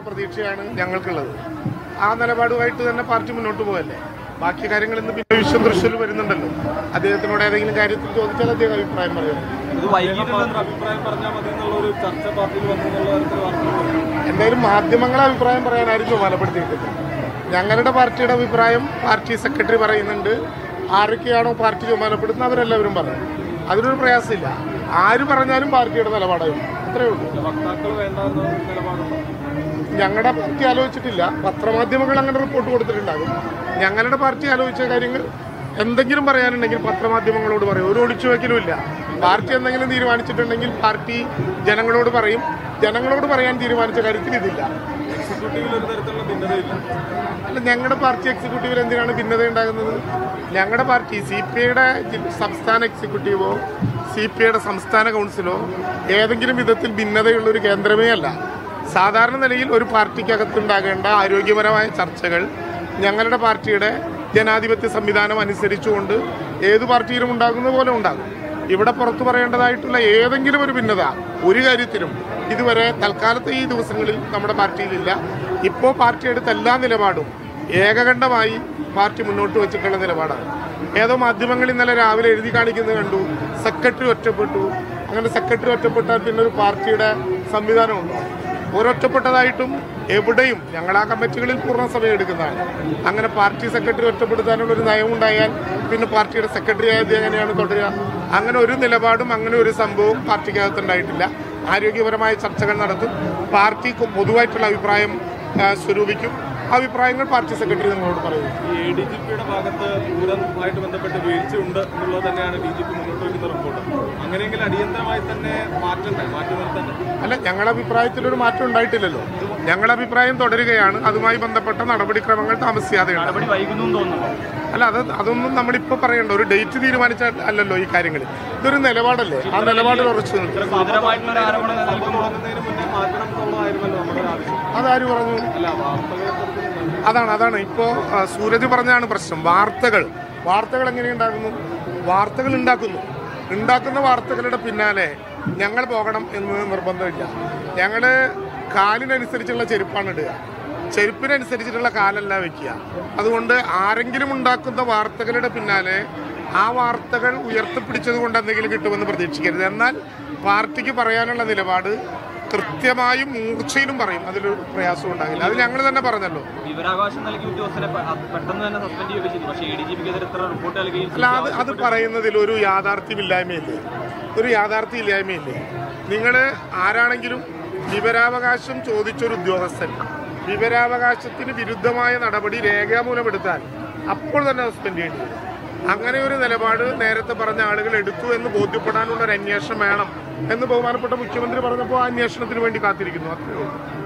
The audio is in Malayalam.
പ്രതീക്ഷയാണ് ഞങ്ങൾക്കുള്ളത് ആ നിലപാടുമായിട്ട് തന്നെ പാർട്ടി മുന്നോട്ട് പോകല്ലേ ബാക്കി കാര്യങ്ങൾ ഇന്ന് പിന്നെ വിശ്വം തൃശ്ശൂർ വരുന്നുണ്ടല്ലോ അദ്ദേഹത്തിനോട് ഏതെങ്കിലും കാര്യത്തിൽ ചോദിച്ചാൽ അദ്ദേഹം അഭിപ്രായം പറയാം ഇത് വൈകിട്ടുള്ള അഭിപ്രായം പറഞ്ഞാൽ മതി എന്നുള്ള ഒരു ചർച്ച പാർട്ടിയിൽ വന്നെന്നുള്ള തരത്തിൽ വാർത്തകൾ എന്തായാലും മാധ്യമങ്ങളെ അഭിപ്രായം പറയാൻ ആരും ചുമതലപ്പെടുത്തിയിട്ടില്ല ഞങ്ങളുടെ പാർട്ടിയുടെ അഭിപ്രായം പാർട്ടി സെക്രട്ടറി പറയുന്നുണ്ട് ആരൊക്കെയാണോ പാർട്ടി ചുമതലപ്പെടുത്തുന്നത് അവരെല്ലാവരും പറയും അതിനൊരു പ്രയാസമില്ല ആര് പറഞ്ഞാലും പാർട്ടിയുടെ നിലപാടായിരുന്നു അത്രേ ഉള്ളൂ വക്താക്കൾ വേണ്ട എന്ന നിലപാടുണ്ടോ ഞങ്ങളുടെ പാർട്ടി ആലോചിച്ചിട്ടില്ല പത്രമാധ്യമങ്ങൾ അങ്ങനെ റിപ്പോർട്ട് കൊടുത്തിട്ടുണ്ടാകും ഞങ്ങളുടെ പാർട്ടി ആലോചിച്ച കാര്യങ്ങൾ എന്തെങ്കിലും പറയാനുണ്ടെങ്കിൽ പത്രമാധ്യമങ്ങളോട് പറയും ഒരു ഒളിച്ചുവെക്കലും ഇല്ല പാർട്ടി എന്തെങ്കിലും തീരുമാനിച്ചിട്ടുണ്ടെങ്കിൽ പാർട്ടി ജനങ്ങളോട് പറയും ജനങ്ങളോട് പറയാൻ തീരുമാനിച്ച കാര്യത്തിൽ ഇതില്ല എക്സിക്യൂട്ടീവിൽ ഒരു തരത്തിലുള്ള ഭിന്നതയില്ല അല്ല ഞങ്ങളുടെ പാർട്ടി എക്സിക്യൂട്ടീവിൽ എന്തിനാണ് ഭിന്നത ഉണ്ടാകുന്നത് ഞങ്ങളുടെ പാർട്ടി സി പി ഐയുടെ സംസ്ഥാന എക്സിക്യൂട്ടീവോ സി പി ഐയുടെ സംസ്ഥാന കൗൺസിലോ ഏതെങ്കിലും വിധത്തിൽ ഭിന്നതയുള്ള ഒരു കേന്ദ്രമേ അല്ല സാധാരണ നിലയിൽ ഒരു പാർട്ടിക്കകത്തുണ്ടാകേണ്ട ആരോഗ്യപരമായ ചർച്ചകൾ ഞങ്ങളുടെ പാർട്ടിയുടെ ജനാധിപത്യ സംവിധാനം അനുസരിച്ചുകൊണ്ട് ഏത് പാർട്ടിയിലും ഉണ്ടാകുന്ന പോലെ ഉണ്ടാകും ഇവിടെ പുറത്തു പറയേണ്ടതായിട്ടുള്ള ഏതെങ്കിലും ഒരു ഭിന്നത ഒരു കാര്യത്തിലും ഇതുവരെ തൽക്കാലത്തെ ഈ ദിവസങ്ങളിൽ നമ്മുടെ പാർട്ടിയിലില്ല ഇപ്പോൾ പാർട്ടി എടുത്ത എല്ലാ നിലപാടും ഏകകണ്ഠമായി പാർട്ടി മുന്നോട്ട് വെച്ചിട്ടുള്ള നിലപാടാണ് ഏതോ മാധ്യമങ്ങൾ ഇന്നലെ രാവിലെ എഴുതി കാണിക്കുന്നത് കണ്ടു സെക്രട്ടറി ഒറ്റപ്പെട്ടു അങ്ങനെ സെക്രട്ടറി ഒറ്റപ്പെട്ടാൽ പിന്നെ ഒരു പാർട്ടിയുടെ സംവിധാനമുണ്ടോ ഒരൊറ്റപ്പെട്ടതായിട്ടും എവിടെയും ഞങ്ങൾ ആ കമ്മിറ്റികളിൽ പൂർണ്ണ സമയം എടുക്കുന്നതാണ് അങ്ങനെ പാർട്ടി സെക്രട്ടറി ഒറ്റപ്പെടുത്താനുള്ള ഒരു നയമുണ്ടായാൽ പിന്നെ പാർട്ടിയുടെ സെക്രട്ടറി ആയത് എങ്ങനെയാണ് തുടരുക അങ്ങനെ ഒരു നിലപാടും അങ്ങനെ ഒരു സംഭവവും പാർട്ടിക്കകത്തുണ്ടായിട്ടില്ല ആരോഗ്യപരമായ ചർച്ചകൾ നടത്തും പാർട്ടി പൊതുവായിട്ടുള്ള അഭിപ്രായം ആ, സ്വരൂപിക്കും അഭിപ്രായങ്ങൾ പാർട്ടി സെക്രട്ടറി നിങ്ങളോട് പറയും ഈ എ ഡി ജി പിയുടെ ഭാഗത്ത് പൂരമായിട്ട് ബന്ധപ്പെട്ട് വീഴ്ച ഉണ്ട് എന്നുള്ളത് തന്നെയാണ് ഡി ജി പി മുന്നോട്ട് വയ്ക്കുന്ന റിപ്പോർട്ട് അങ്ങനെയെങ്കിൽ അടിയന്തരമായി തന്നെ മാറ്റണ്ടേ മാറ്റി നിർത്തണ്ടേ അല്ല ഞങ്ങളുടെ അഭിപ്രായത്തിൽ ഒരു മാറ്റം ഉണ്ടായിട്ടില്ലല്ലോ ഞങ്ങളുടെ അഭിപ്രായം തുടരുകയാണ് അതുമായി ബന്ധപ്പെട്ട നടപടിക്രമങ്ങൾ താമസിയാതെ ഉണ്ടാകും. നടപടി വൈകുന്നു എന്ന് തോന്നുന്നു അല്ല അത് അതൊന്നും നമ്മളിപ്പോൾ പറയണ്ട ഒരു ഡേറ്റ് തീരുമാനിച്ച അല്ലല്ലോ ഈ കാര്യങ്ങളിൽ ഇതൊരു നിലപാടല്ലേ ആ നിലപാടിൽ ഉറച്ചു നിൽക്കും ഇത്ര ഗുരുതരമായിട്ടുള്ള ഒരു ആരോപണം നിലനിൽക്കുമ്പോൾ തുടങ്ങുന്നതിന് മുന്നേ മാറ്റണം എന്നുള്ളതായിരുന്നല്ലോ നമ്മുടെ ഒരു ആവശ്യം അതാര് പറഞ്ഞു അല്ല വാർത്തകളെ കുറിച്ച് അതാണ് അതാണ് ഇപ്പോൾ സൂരജ് പറഞ്ഞാണ് പ്രശ്നം വാർത്തകൾ വാർത്തകൾ എങ്ങനെയുണ്ടാകുന്നു വാർത്തകൾ ഉണ്ടാക്കുന്നു ഉണ്ടാക്കുന്ന വാർത്തകളുടെ പിന്നാലെ ഞങ്ങൾ പോകണം എന്ന് നിർബന്ധമില്ല ഞങ്ങൾ കാലിനനുസരിച്ചുള്ള ചെരുപ്പാണ് ഇടുക ചെരുപ്പിനനുസരിച്ചിട്ടുള്ള കാലല്ല വെക്കുക അതുകൊണ്ട് ആരെങ്കിലും ഉണ്ടാക്കുന്ന വാർത്തകളുടെ പിന്നാലെ ആ വാർത്തകൾ ഉയർത്തിപ്പിടിച്ചത് കൊണ്ട് എന്തെങ്കിലും കിട്ടുമെന്ന് പ്രതീക്ഷിക്കരുത് എന്നാൽ പാർട്ടിക്ക് പറയാനുള്ള നിലപാട് കൃത്യമായും മൂർച്ചയിലും പറയും അതിലൊരു പ്രയാസം ഉണ്ടാകില്ല അത് ഞങ്ങൾ തന്നെ പറഞ്ഞല്ലോ വിവരാവകാശം നൽകിയ ഉദ്യോഗസ്ഥരെ പെ- അത് പെട്ടെന്ന് തന്നെ സസ്പെൻഡ് ചെയ്യുകയൊക്കെ ചെയ്തു പക്ഷേ എ ഡി ജി പിക്കെതിരെ ഇത്ര റിപ്പോർട്ട് നൽകുകയും അല്ല അത് അത് പറയുന്നതിൽ ഒരു യാഥാർത്ഥ്യമില്ലായ്മയില്ലേ ഒരു യാഥാർത്ഥ്യമില്ലായ്മയില്ലേ നിങ്ങൾ ആരാണെങ്കിലും വിവരാവകാശം ചോദിച്ചൊരു ഉദ്യോഗസ്ഥൻ വിവരാവകാശത്തിന് വിരുദ്ധമായ നടപടി രേഖാമൂലം എടുത്താൽ അപ്പോൾ തന്നെ സസ്പെൻഡ് ചെയ്യേണ്ടി വരും അങ്ങനെ ഒരു നിലപാട് നേരത്തെ പറഞ്ഞ ആളുകൾ എടുത്തു എന്ന് ബോധ്യപ്പെടാനുള്ള ഒരു അന്വേഷണം വേണം എന്ന് ബഹുമാനപ്പെട്ട മുഖ്യമന്ത്രി പറഞ്ഞപ്പോൾ ആ അന്വേഷണത്തിന് വേണ്ടി കാത്തിരിക്കുന്നു അത്രയേ ഉള്ളൂ